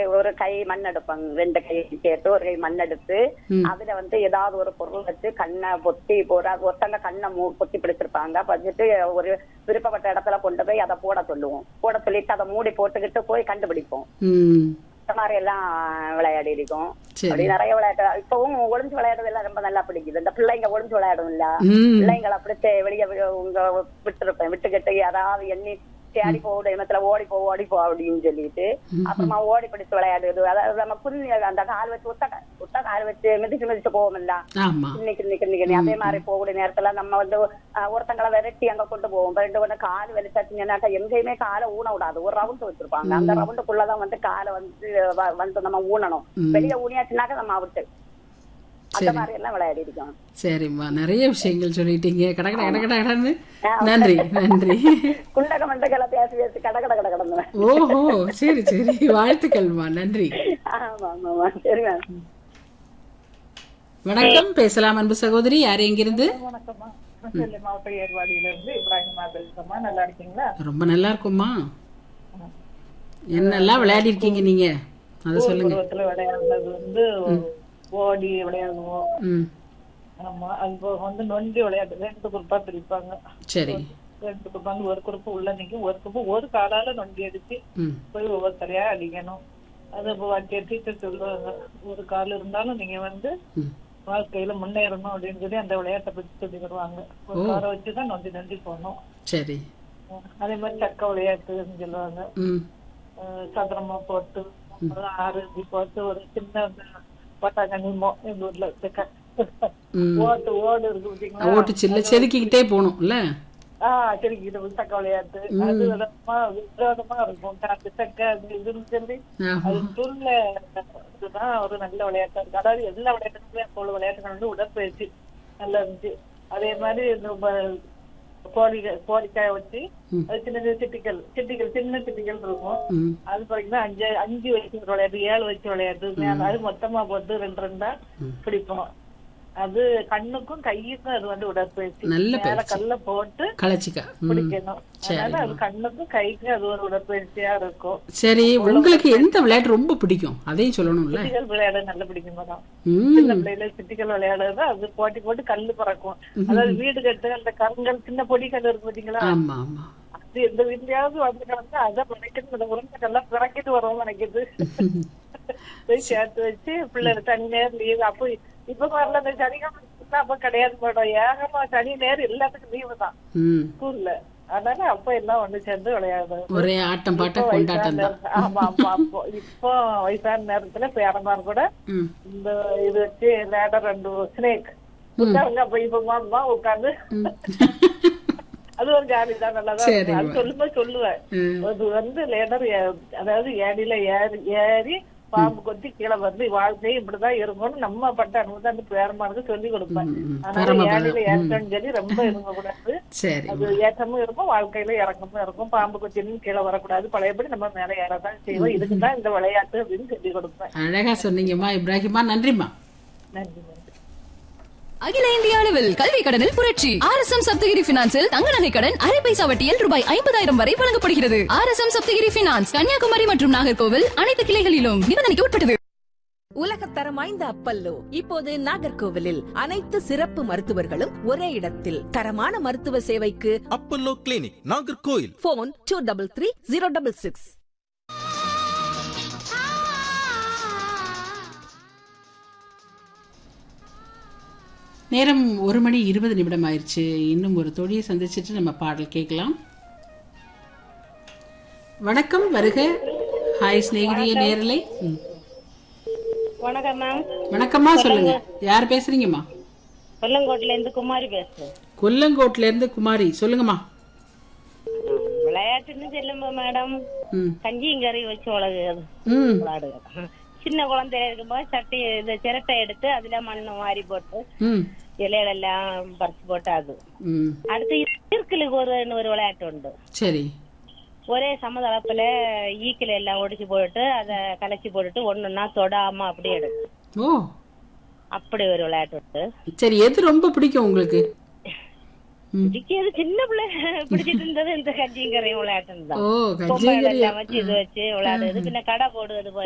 ஒரு கை மண் எடுப்பாங்க ரெண்டு கை சேர்த்து ஒரு கை மண் எடுத்து ம். அதுல வந்து ஏதாவது ஒரு பொருள் வச்சு கண்ணை பொத்தி ஒரு ஒருத்தங்க கண்ணை மூ பொத்தி பிடிச்சிருப்பாங்க வச்சுட்டு ஒரு விருப்பப்பட்ட இடத்துல கொண்டு போய் அதை போட சொல்லுவோம் போட சொல்லிட்டு அதை மூடி போட்டுக்கிட்டு போய் கண்டுபிடிப்போம் ம் இந்த மாதிரி எல்லாம் விளையாடி இருக்கோம் சரி. அப்படி நிறைய விளையாட்டு இப்பவும் ஒளிஞ்சு விளையாடுறது எல்லாம் ரொம்ப நல்லா பிடிக்குது இந்த பிள்ளைங்க ஒளிஞ்சு விளையாடும் இல்ல ம் பிள்ளைங்களை அப்படி வெளியே உங்க விட்டுருப்பேன் விட்டுக்கிட்டு யாராவது எண்ணி தேடி போட இடத்துல ஓடி போ ஓடி போ அப்படின்னு சொல்லிட்டு அப்புறமா ஓடி பிடிச்சு விளையாடுறது அதாவது நம்ம புண்ணி அந்த கால் வச்சு ஒத்த கா- ஒத்த கால் வச்சு மிதிச்சு மிதிச்சு போவோம்ல ஆமா இன்னைக்கு இன்னைக்கு இன்னைக்கு அதே மாதிரி போகக்கூடிய நேரத்துல நம்ம வந்து அஹ், ஒருத்தங்களை விரட்டி அங்க கொண்டு போவோம் ரெண்டு ஒண்ணு கால் வெளிச்சாச்சுங்கன்னாக்கா எங்கேயுமே காலை ஊன விடாது ஒரு ரவுண்ட் வச்சிருப்பாங்க அந்த ரவுண்டுக்குள்ளதான் வந்து காலை வந்து வ- வந்து நம்ம ஊனணும் வெளியே ஊனியாச்சுனாக்கா நம்ம அவுட்டு அந்த மாதிரி எல்லாம் விளையாடி இருக்கோம் சரிம்மா நிறைய விஷயங்கள் சொல்லிட்டீங்க கட கட கட கட கடன்னு நன்றி நன்றி குண்டக மண்டகளை பேசி பேசி கட கட கட கடந்துவேன் ஓஹோ சரி சரி வாழ்த்துக்கள்மா நன்றி ஆமா ஆமா ஆமா சரி மேம் வணக்கம் பேசலாம் அன்பு சகோதரி யார் எங்கிருந்து வணக்கம்மா நெல்லை மாவட்ட ஏர்வாடியில இருந்து இப்ராஹிம் பேசுறமா நல்லா இருக்கீங்களா ரொம்ப நல்லா இருக்கும்மா என்னெல்லாம் விளையாடி இருக்கீங்க நீங்க அதை சொல்லுங்க பருவத்துல விளையாடுறது வந்து ஓடி விளையாடுவோம் ம் ஆமா அது போக வந்து நொண்டி விளையாட்டு ரெண்டு குரூப்பா பிரிப்பாங்க சரி ரெண்டு குரூப் வந்து ஒரு குரூப் உள்ள நிக்கும் ஒரு குரூப் ஒரு காலால நொண்டி அடிச்சு ம் போய் ஒவ்வொருத்தரையா அடிக்கணும் அது டீச்சர் சொல்லுவாங்க ஒரு கால் இருந்தாலும் நீங்க வந்து ம் வாழ்க்கையில முன்னேறணும் அப்படின்னு சொல்லி அந்த விளையாட்டை பத்தி சொல்லி தருவாங்க ஒரு காலை வச்சுதான் நொண்டி நொண்டி போகணும் சரி அதே மாதிரி சக்க விளையாட்டுன்னு சொல்லுவாங்க ம் அஹ் சதுரமா போட்டு ஒரு ஆறு இப்படி போட்டு ஒரு சின்ன பட்டாக்கனிமோ எங்க ஊர்ல இருக்க ம் ஓட்டு ஓடு இருக்கு பாத்தீங்களா ஓட்டு சில்ல செதுக்கிக்கிட்டே போகணும்ல ஆஹ் சரி இது சக்க விளையாட்டு அது விதமா விதமா இருக்கும் காட்டு சக்க அது இதுன்னு சொல்லி ஆஹா. அது சொல்ல இதுதான் ஒரு நல்ல விளையாட்டா இருக்கு அதாவது எல்லா விளையாட்டுகளுமே அப்போ உள்ள விளையாட்டுகள் வந்து உடற்பயிற்சி நல்லா இருந்துச்சு அதே மாதிரி இந்த ப- கோழி கோழிக்காய வச்சு அது சின்ன சின்ன சிட்டிகள் சிட்டிகள் சின்ன சிட்டிகள் இருக்கும் ம் அது பாத்தீங்கன்னா அஞ்சு அஞ்சு வயசு விளையாட்டு ஏழு வயசு விளையாட்டு மேல அது மொத்தமா போட்டு ரெண்டு ரெண்டா பிடிப்போம் அது கண்ணுக்கும் கையுக்கும் அது வந்து உடற்பயிற்சி நல்ல மேல கல்ல போட்டு கலைச்சிக்கா ம் பிடிக்கணும் அதனால அது கண்ணுக்கும் கைக்கும் அது ஒரு உடற்பயிற்சியா இருக்கும் சரி உங்களுக்கு எந்த விளையாட்டு ரொம்ப பிடிக்கும் அதையும் சொல்லணும்ல சிட்டிகள் விளையாட நல்ல பிடிக்கும் மேடம் ம் சின்ன பிள்ளைல சிட்டிகள் விளையாடுறது அது போட்டி போட்டு கல்லு பறக்கும் அதாவது வீடு கட்டு அந்த கருங்கல் சின்ன பொடி கல் இருக்கு பாத்தீங்களா ஆமா ஆமா அது எந்த வீட்லயாவது வந்து கிடந்தா அதை பிணைக்கிட்டு அந்த உருண்டை கல்லாம் பிறக்கிட்டு வரும் நினைக்குது போய் சேர்த்து வச்சு பிள்ளைங்க சனி நேரம் லீவு அப்போ இப்ப வரல இந்த சனிக்கிழமை அப்ப கிடையாது மேடம் ஏகமா சனி நேரம் எல்லாத்துக்கும் லீவு தான் ம் ஸ்கூல்ல அதனால அப்ப எல்லாம் ஒண்ணு சேர்ந்து விளையாடுறது ஒரே ஆட்டம் பாட்டம் கொண்டாட்டம் தான் ஆமா ஆமா அப்போ இப்போ வயசான நேரத்துல பேரமார் கூட ம் இந்த இது வச்சு லேடர் ரெண்டு ஸ்னேக் உட்காருங்க அப்ப இப்ப மாமா உட்காந்து அது ஒரு ஜாலி தான் நல்லாதான் சரி, இருக்கும். அது சொல்லும்போது சொல்லுவேன் ம். அது வந்து லேடர் அதாவது ஏடியில ஏறி ஏறி பாம்பு கொத்தி கீழே வந்து வாழ்க்கை இப்படிதான் இருக்கும்னு நம்ம பட்ட அனுபவத்தை அந்த பேரமானுக்கு சொல்லி கொடுப்பேன் ம். அதனால ஏடியில ஏற்றம்னு சொல்லி ரொம்ப இருக்க கூடாது சரி அது ஏற்றமும் இருக்கும் வாழ்க்கையில இறக்கமும் இருக்கும் பாம்பு கொத்தினும் கீழே வரக்கூடாது பழையபடி நம்ம மேல ஏறதான் செய்வோம் இதுக்குதான் இந்த விளையாட்டு அப்படின்னு சொல்லி கொடுப்பேன் அழகா சொன்னீங்கம்மா இப்ராஹிமா நன்றிம்மா நன்றி நன்றி அகில இந்திய அளவில் கல்வி கடனில் புரட்சி ஆர் எஸ் எம் சப்தகிரி பினான்சில் தங்க நகை கடன் அரை பைசா வட்டியில் ரூபாய் ஐம்பதாயிரம் வரை வழங்கப்படுகிறது R S M Sapthagiri finance Kanyakumari மற்றும் நாகர்கோவில் அனைத்து கிளைகளிலும் நிபந்தனைக்கு உட்பட்டது உலகத்தரம் வாய்ந்த அப்பல்லோ இப்போது நாகர்கோவிலில் அனைத்து சிறப்பு மருத்துவர்களும் ஒரே இடத்தில் தரமான மருத்துவ சேவைக்கு Apollo clinic Nagercoil phone two double three zero double six நேரம் ஒரு மணி இருபது நிமிடம் ஆயிடுச்சு இன்னும் ஒரு தொழியை சந்திச்சுட்டு நம்ம பாடல் கேட்கலாம் வணக்கம் வருக ஹாய் சிநேகிதிய நேரலை ம். வணக்கம் மேம் வணக்கம்மா சொல்லுங்க யார் பேசுறீங்கம்மா கொல்லங்கோட்ல இருந்து குமாரி பேசுறேன் கொல்லங்கோட்ல இருந்து குமாரி சொல்லுங்கம்மா விளையாட்டுன்னு சொல்லுங்க மேடம் ம் கஞ்சியும் கறி வச்சு வளர்க்குறது ம் விளையாடுறது சின்ன குழந்தை இருக்கும்போது சட்டி இந்த சிரட்டை எடுத்து அதுல மண்ணு வாரி போட்டு ம் இலையிலெல்லாம் பறிச்சு போட்டு அது ம் அடுத்து ஈர்க்கலுக்கு ஒரு ஒரு விளையாட்டு உண்டு சரி ஒரே சமதளத்துல ஈக்கில எல்லாம் ஒடிச்சு போட்டுட்டு அதை கலைச்சி போட்டுட்டு ஒண்ணுன்னா தொடாம அப்படியே எடுக்கும் ஓ அப்படி ஒரு விளையாட்டு உண்டு சரி எது ரொம்ப பிடிக்கும் உங்களுக்கு பிடிக்கிறது சின்ன பிள்ளை பிடிச்சிட்டு இருந்தது இந்த கஞ்சியும் கறியும் விளையாட்டு தான் ஓ பொம்மைகள் கஜேகரி எல்லாம் வச்சு இது வச்சு விளையாடுறது பின்ன கடை போடுவது போல